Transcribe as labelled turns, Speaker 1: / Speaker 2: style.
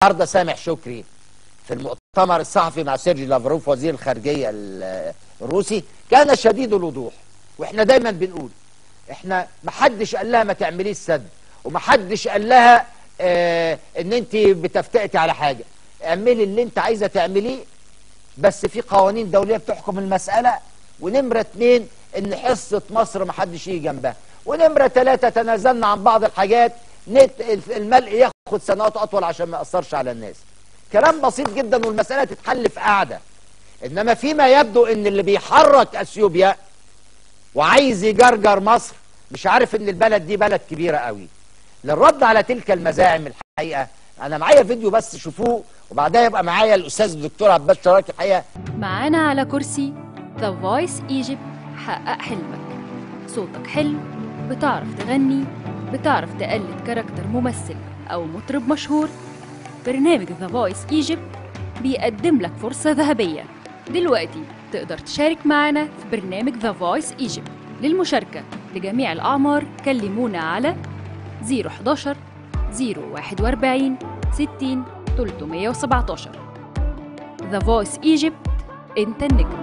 Speaker 1: النهارده سامح شكري في المؤتمر الصحفي مع سيرجي لافروف وزير الخارجيه ال- الروسي كان شديد الوضوح واحنا دايما بنقول احنا ما حدش قال لها ما تعمليش سد وما حدش قال لها اه ان انت بتفتئتي على حاجه اعملي اللي انت عايزه تعمليه بس في قوانين دوليه بتحكم المساله ونمره اتنين ان حصه مصر ما حدش يجي جنبها ونمره ثلاثه تنازلنا عن بعض الحاجات نت الملء ياخد سنوات اطول عشان ما ياثرش على الناس كلام بسيط جدا والمساله تتحل في قعده انما فيما يبدو ان اللي بيحرك اثيوبيا وعايز يجرجر مصر مش عارف ان البلد دي بلد كبيره قوي للرد على تلك المزاعم الحقيقه انا معايا فيديو بس شوفوه وبعدها يبقى معايا الاستاذ الدكتور عباس شراكي الحقيقه
Speaker 2: معانا على كرسي The Voice Egypt حقق حلمك صوتك حلو بتعرف تغني بتعرف تقلد كاركتر ممثل أو مطرب مشهور برنامج The Voice Egypt بيقدم لك فرصة ذهبية دلوقتي تقدر تشارك معنا في برنامج The Voice Egypt للمشاركة لجميع الأعمار كلمونا على 011 041 60 317 The Voice Egypt انت النجم